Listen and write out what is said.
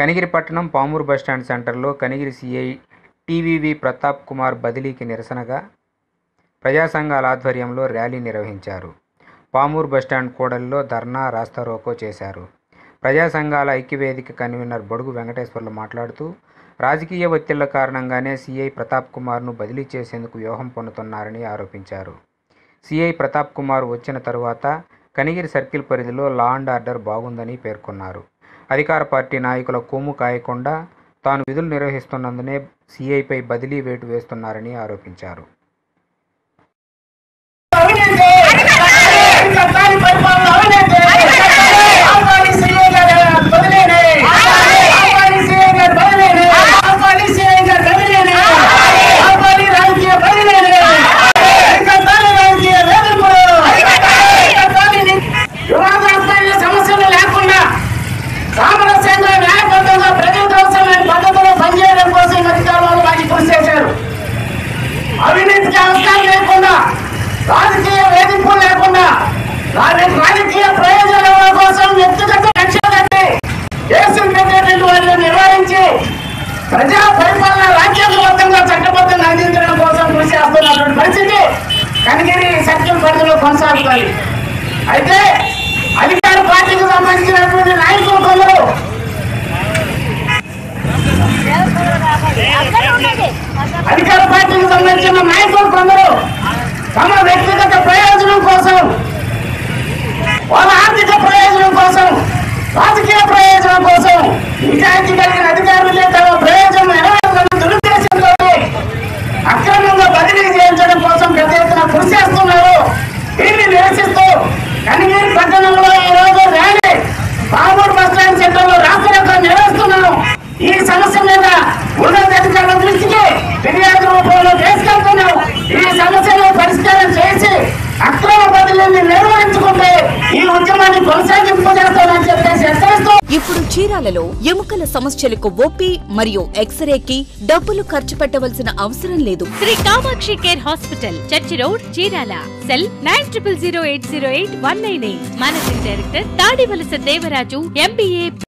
కనిగిరి పట్టణం పామూరు బస్టాండ్ సెంటర్లో Kanigiri CI T V V Pratap Kumar బదిలీకి నిరసనగా ప్రజా సంఘాల ఆధ్వర్యంలో ర్యాలీ నిర్వహించారు పామూరు బస్టాండ్ కూడలిలో ధర్నా రాస్తారోకో చేశారు ప్రజా సంఘాల ఐక్యవేదిక కన్వీనర్ బొడుగు వెంకటేశ్వర్లు మాట్లాడుతూ రాజకీయ ఒత్తిళ్ల కారణంగానే సీఐ ప్రతాప్ కుమార్ను బదిలీ చేసేందుకు వ్యూహం పొందుతున్నారని ఆరోపించారు సీఐ ప్రతాప్ కుమార్ వచ్చిన తరువాత కనిగిరి సర్కిల్ పరిధిలో లా అండ్ ఆర్డర్ బాగుందని పేర్కొన్నారు అధికార పార్టీ నాయకుల కొమ్ము కాయకుండా తాను విధులు నిర్వహిస్తున్నందునే సీఐపై బదిలీ వేటు వేస్తున్నారని ఆరోపించారు అవినీతి చట్టాన్ని పరిపాలన అవినీతి ఆపాలి సీఐ గారు బదిలీని ఆపాలి సీఐ గారు బదిలీని ఆపాలి సీఐ గారు బదిలీని ఆపాలి రాజకీయ బదిలీని అరికట్టాలి రాజకీయ వేధింపులు అరికట్టాలి వివాదాస్పద సమస్యలు లేకుండా సామరస్యంగా న్యాయబద్ధంగా ప్రజలకు అవసరమైన పద్ధతిలో పనిచేయడం కోసం ఈ మధ్యకాలంలో వారికి కృషి చేశారు అవినీతికి అవసరం లేకుండా రాజకీయ వేధింపులు లేకుండా రాజ- రాజకీయ ప్రయోజనాల కోసం వ్యక్తిగత లక్ష్యం కట్టి కేసులు పెట్టేటువంటి వారిని నిర్వహించి ప్రజా పరిపాలన రాజ్యాంగబద్ధంగా చట్టబద్ధంగా అందించడం కోసం కృషి చేస్తున్నటువంటి పరిస్థితి కనిగిరి సర్కిల్ పరిధిలో కొనసాగుతుంది అయితే అధికార పార్టీకి సంబంధించినటువంటి నాయకులు కొందరు అధికార పార్టీకి సంబంధించిన నాయకులు కొందరు తమ వ్యక్తిగత ప్రయోజనం కోసం వాళ్ళ ఆర్థిక ప్రయోజనం కోసం రాజకీయ ప్రయోజనం కోసం నిజాయితీ కలిగిన అధికారులే తమ ప్రయోజనం నెరవేర్చాలని దురుద్దేశంతో అక్రమంగా బదిలీ చేయించడం కోసం పెద్ద ఎత్తున కృషి చేస్తున్నారు దీన్ని నిరసిస్తూ కనిగిరి పట్టణంలో ఈ రోజు rally Pamuru bus stand centre లో రాత్రి నిర్వహిస్తున్నాం ఈ సమస్య మీద ఉన్నతాధికారుల దృష్టికి ఫిర్యాదు రూపంలో తీసుకెళ్తున్నాం ఈ సమస్యను పరిష్కారం చేసి అక్రమ బదిలీని నిర్వహించుకుంటే ఈ ఉద్యమాన్ని కొనసాగింపు చేస్తామని చెప్పేసి హెచ్చరిస్తూ ఇప్పుడు చీరాలలో ఎముకల సమస్యలకు ఓపీ మరియు ఎక్స్రేకి డబ్బులు ఖర్చు పెట్టవలసిన అవసరం లేదు Sri Kamakshi care hospital church road Chirala cell nine triple zero eight zero eight one nine eight managing director Tadivalasa Devaraju MBA